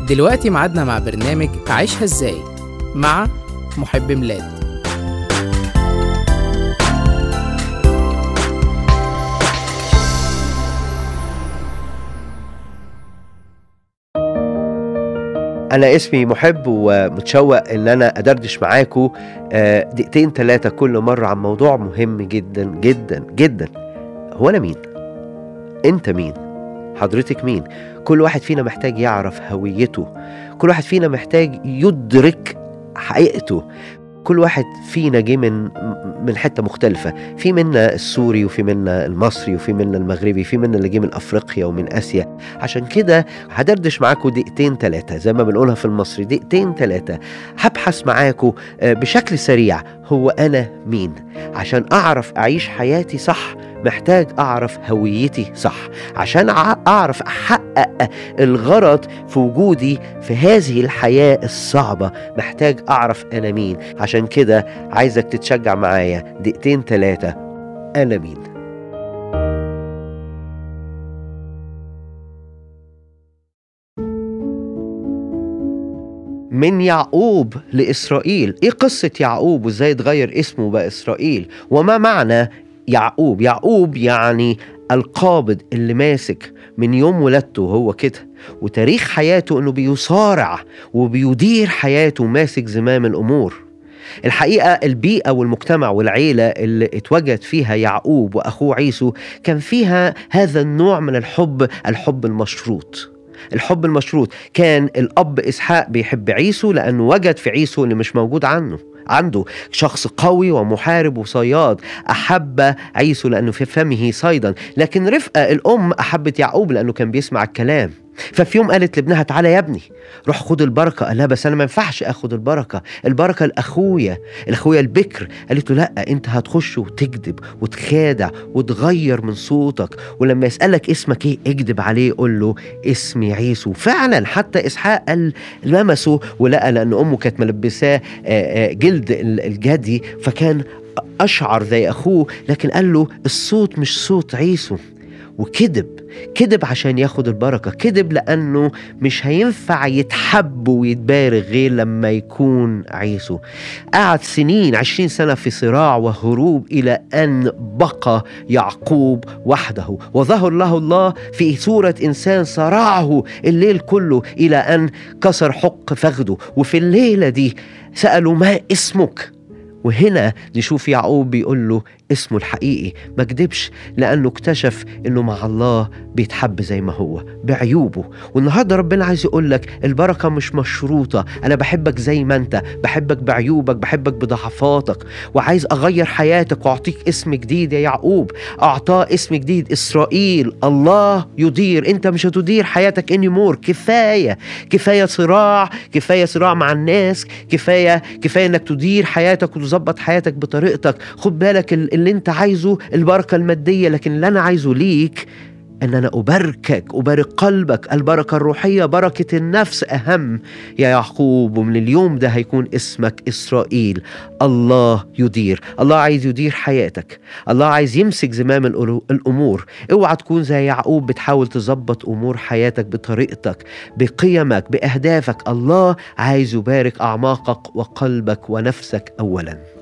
دلوقتي ميعادنا مع برنامج عيشها ازاي مع محب ميلاد أنا اسمي محب ومتشوق إن أنا أدردش معاكم آه، دقيقتين ثلاثة كل مرة عن موضوع مهم جدا جدا جدا هو أنا مين؟ أنت مين؟ حضرتك مين؟ كل واحد فينا محتاج يعرف هويته كل واحد فينا محتاج يدرك حقيقته كل واحد فينا جه من من حته مختلفه في منا السوري وفي منا المصري وفي منا المغربي في منا اللي جه من افريقيا ومن اسيا عشان كده هدردش معاكم دقيقتين ثلاثه زي ما بنقولها في المصري دقيقتين ثلاثه هبحث معاكم آه، بشكل سريع هو انا مين عشان اعرف اعيش حياتي صح محتاج اعرف هويتي صح عشان أع- اعرف احقق الغرض في وجودي في هذه الحياه الصعبه محتاج اعرف انا مين عشان كده عايزك تتشجع معايا دقيقتين ثلاثه انا مين من يعقوب لإسرائيل إيه قصة يعقوب وإزاي اتغير اسمه بقى إسرائيل وما معنى يعقوب يعقوب يعني القابض اللي ماسك من يوم ولادته هو كده وتاريخ حياته انه بيصارع وبيدير حياته ماسك زمام الامور الحقيقة البيئة والمجتمع والعيلة اللي اتوجد فيها يعقوب وأخوه عيسو كان فيها هذا النوع من الحب الحب المشروط الحب المشروط كان الأب إسحاق بيحب عيسو لأنه وجد في عيسو اللي مش موجود عنه عنده شخص قوي ومحارب وصياد أحب عيسو لأنه في فمه صيدا لكن رفقة الأم أحبت يعقوب لأنه كان بيسمع الكلام ففي يوم قالت لابنها تعالى يا ابني روح خد البركة قال لها بس أنا ما ينفعش أخد البركة البركة لأخويا الأخويا البكر قالت له لا أنت هتخش وتكذب وتخادع وتغير من صوتك ولما يسألك اسمك إيه اكذب عليه قول له اسمي عيسو فعلا حتى إسحاق قال لمسه ولقى لأن أمه كانت ملبساه آه، آه، جلد ال- الجدي فكان أشعر زي أخوه لكن قال له الصوت مش صوت عيسو وكذب كذب عشان ياخد البركة كذب لأنه مش هينفع يتحب ويتبارك غير لما يكون عيسو قعد سنين عشرين سنة في صراع وهروب إلى أن بقى يعقوب وحده وظهر له الله في صورة إنسان صرعه الليل كله إلى أن كسر حق فخده وفي الليلة دي سألوا ما اسمك وهنا نشوف يعقوب بيقول له اسمه الحقيقي ما كدبش لانه اكتشف انه مع الله بيتحب زي ما هو بعيوبه والنهارده ربنا عايز يقول لك البركه مش مشروطه انا بحبك زي ما انت بحبك بعيوبك بحبك بضعفاتك وعايز اغير حياتك واعطيك اسم جديد يا يعقوب اعطاه اسم جديد اسرائيل الله يدير انت مش هتدير حياتك اني مور كفايه كفايه صراع كفايه صراع مع الناس كفايه كفايه انك تدير حياتك وتظبط حياتك بطريقتك خد بالك ال- اللي انت عايزه البركه الماديه لكن اللي انا عايزه ليك ان انا اباركك ابارك قلبك البركه الروحيه بركه النفس اهم يا يعقوب ومن اليوم ده هيكون اسمك اسرائيل الله يدير الله عايز يدير حياتك الله عايز يمسك زمام الألو- الامور اوعى تكون زي يعقوب بتحاول تظبط امور حياتك بطريقتك بقيمك باهدافك الله عايز يبارك اعماقك وقلبك ونفسك اولا